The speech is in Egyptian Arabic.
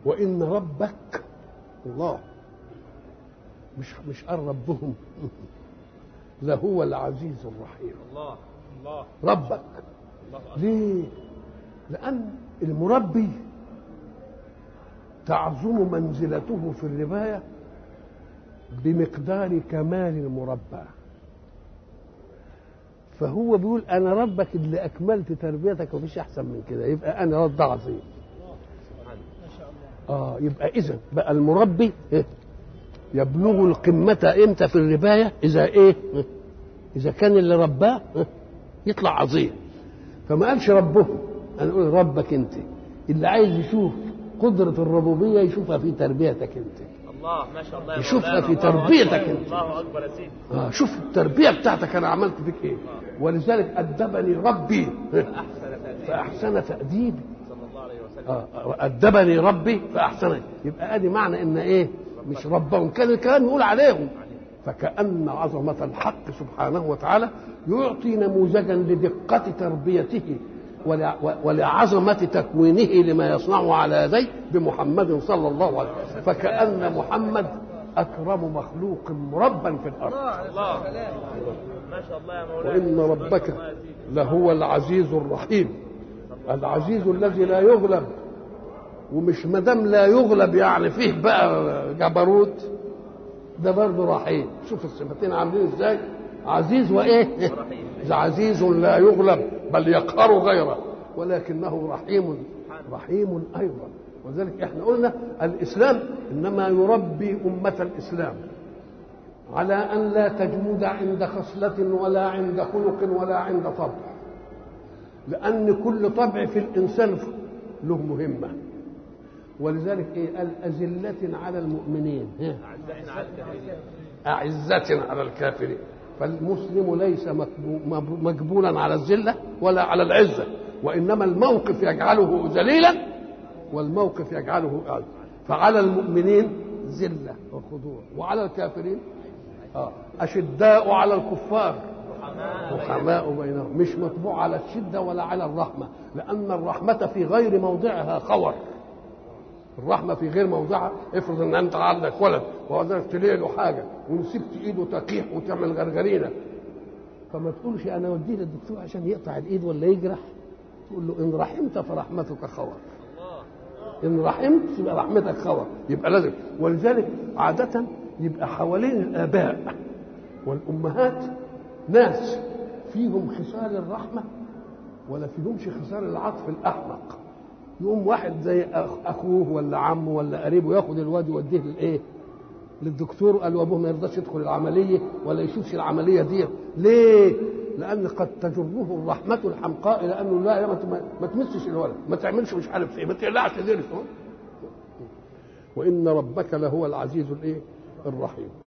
وان ربك الله مش مش قال ربهم لهو العزيز الرحيم الله الله ربك الله أكبر. ليه لان المربي تعظم منزلته في الربايه بمقدار كمال المربى فهو بيقول انا ربك اللي اكملت تربيتك ومفيش احسن من كده يبقى انا رب عظيم اه يبقى اذا بقى المربي إيه؟ يبلغ القمة امتى في الرباية اذا ايه إيه؟ اذا كان اللي رباه إيه؟ يطلع عظيم فما قالش ربه انا اقول ربك انت اللي عايز يشوف قدرة الربوبية يشوفها في تربيتك انت الله ما شاء الله يا يشوفها مولانا. في الله تربيتك أكبر. أنت. الله اكبر يا سيدي آه شوف التربية بتاعتك أنا عملت فيك إيه ولذلك أدبني ربي احسن تأديب فأحسن تأديبي صلى الله عليه وسلم آه أدبني ربي فأحسن يبقى أدي معنى إن إيه مش ربهم كان الكلام يقول عليهم فكأن عظمة الحق سبحانه وتعالى يعطي نموذجا لدقة تربيته ول- ولعظمة تكوينه لما يصنعه على يديه بمحمد صلى الله عليه وسلم فكأن محمد أكرم مخلوق مربا في الأرض الله ما شاء الله يا مولانا وإن ربك الله يا سيدي. لهو العزيز الرحيم العزيز الذي لا يغلب ومش مدام لا يغلب يعني فيه بقى جبروت ده برضه رحيم شوف الصفتين عاملين ازاي عزيز وايه عزيز لا يغلب بل يقهر غيره ولكنه رحيم رحيم ايضا ولذلك احنا قلنا الاسلام انما يربي امه الاسلام على ان لا تجمد عند خصله ولا عند خلق ولا عند طبع لان كل طبع في الانسان له مهمه ولذلك ايه قال أذلة على المؤمنين ها. أعزائنا على الكافرين. أعزة على الكافرين فالمسلم ليس مكبو- مب- مجبولا على الذلة ولا على العزة وإنما الموقف يجعله ذليلا والموقف يجعله أعز فعلى المؤمنين ذلة وخضوع وعلى الكافرين آه. أشداء على الكفار رحماء بينهم مش مطبوع على الشدة ولا على الرحمة لأن الرحمة في غير موضعها خور الرحمه في غير موضعها افرض ان انت عندك ولد وقدرت تليه له حاجه ومسكت ايده تقيح وتعمل غرغرينه فما تقولش انا اوديه للدكتور عشان يقطع الايد ولا يجرح تقول له ان رحمت فرحمتك خور ان رحمت يبقى رحمتك خور يبقى لازم ولذلك عاده يبقى حوالين الاباء والامهات ناس فيهم خصال الرحمه ولا فيهمش خصال العطف الاحمق يقوم واحد زي أخ- اخوه ولا عمه ولا قريبه ياخد الواد يوديه للايه؟ للدكتور قال وابوه ما يرضاش يدخل العمليه ولا يشوفش العمليه دي ليه؟ لان قد تجره الرحمه الحمقاء الى انه لا يا ما ت- ما تمسش الولد ما تعملش مش عارف ايه ما تقلعش ذلك وان ربك لهو العزيز الايه؟ الرحيم